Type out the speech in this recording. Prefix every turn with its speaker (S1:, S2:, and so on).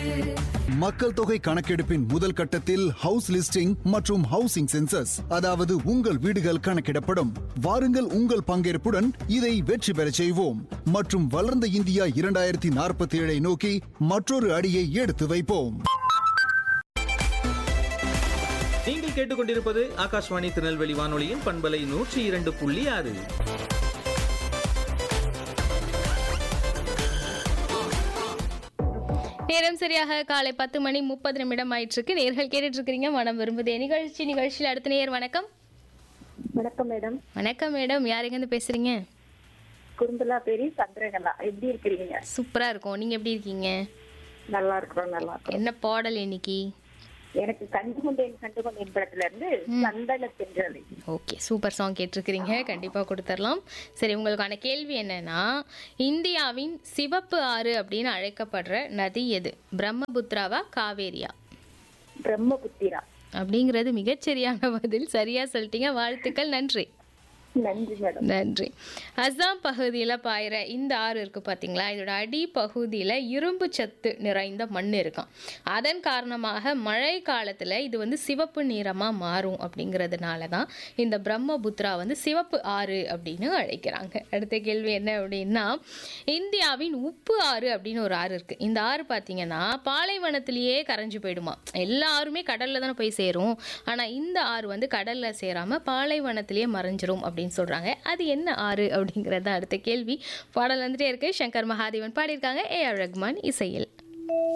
S1: மக்கள் தொகை கணக்கெடுப்பின் முதல் கட்டத்தில் ஹவுஸ் லிஸ்டிங் மற்றும் ஹவுசிங் சென்சஸ் அதாவது உங்கள் வீடுகள் கணக்கிடப்படும் வாருங்கள் உங்கள் பங்கேற்புடன் இதை வெற்றி பெறச் செய்வோம் மற்றும் வளர்ந்த இந்தியா இரண்டாயிரத்தி நாற்பத்தி ஏழை நோக்கி மற்றொரு அடியை எடுத்து வைப்போம்
S2: நீங்கள் கேட்டுக்கொண்டிருப்பது ஆகாஷ்வாணி திருநெல்வேலி வானொலியின் பண்பலை நூற்றி இரண்டு புள்ளி ஆறு
S3: நேரம் சரியாக காலை பத்து மணி முப்பது நிமிடம் ஆயிட்டு இருக்கு நேர்கள் கேட்டுட்டு இருக்கிறீங்க மனம் விரும்புதே நிகழ்ச்சி நிகழ்ச்சியில் அடுத்த நேர் வணக்கம்
S4: வணக்கம் மேடம்
S3: வணக்கம் மேடம் யார் எங்கேருந்து பேசுறீங்க
S4: குறும்பலா பேரி சந்திரகலா எப்படி இருக்கிறீங்க
S3: சூப்பரா இருக்கும் நீங்க எப்படி இருக்கீங்க
S4: நல்லா இருக்கிறோம் நல்லா இருக்கிறோம்
S3: என்ன பாடல் இன்னைக்கு
S4: எனக்கு கண்டு கொண்டேன் கண்டு கொண்டேன் படத்துல இருந்து சந்தன தென்றலை
S3: ஓகே சூப்பர் சாங் கேட்டிருக்கிறீங்க கண்டிப்பாக கொடுத்துடலாம் சரி உங்களுக்கான கேள்வி என்னன்னா இந்தியாவின் சிவப்பு ஆறு அப்படின்னு அழைக்கப்படுற நதி எது பிரம்மபுத்திராவா காவேரியா
S4: பிரம்மபுத்திரா
S3: அப்படிங்கிறது மிகச்சரியான பதில் சரியா சொல்லிட்டீங்க வாழ்த்துக்கள் நன்றி
S4: நன்றி மேடம்
S3: நன்றி அஸ்ஸாம் பகுதியில் பாயிற இந்த ஆறு இருக்குது பார்த்தீங்களா இதோட அடி பகுதியில் இரும்பு சத்து நிறைந்த மண் இருக்கும் அதன் காரணமாக மழை காலத்தில் இது வந்து சிவப்பு நிறமாக மாறும் அப்படிங்கிறதுனால தான் இந்த பிரம்மபுத்திரா வந்து சிவப்பு ஆறு அப்படின்னு அழைக்கிறாங்க அடுத்த கேள்வி என்ன அப்படின்னா இந்தியாவின் உப்பு ஆறு அப்படின்னு ஒரு ஆறு இருக்குது இந்த ஆறு பார்த்தீங்கன்னா பாலைவனத்திலேயே கரைஞ்சு போயிடுமா எல்லா ஆறுமே கடலில் தானே போய் சேரும் ஆனால் இந்த ஆறு வந்து கடலில் சேராமல் பாலைவனத்திலேயே மறைஞ்சிரும் அப்படின்னு சொல்கிறாங்க அது என்ன ஆறு அப்படிங்கிறது தான் அடுத்த கேள்வி பாடல் வந்துட்டே இருக்கு சங்கர் மகாதேவன் பாடியிருக்காங்க ஏ ஆர் ரஹ்மான் இசையில்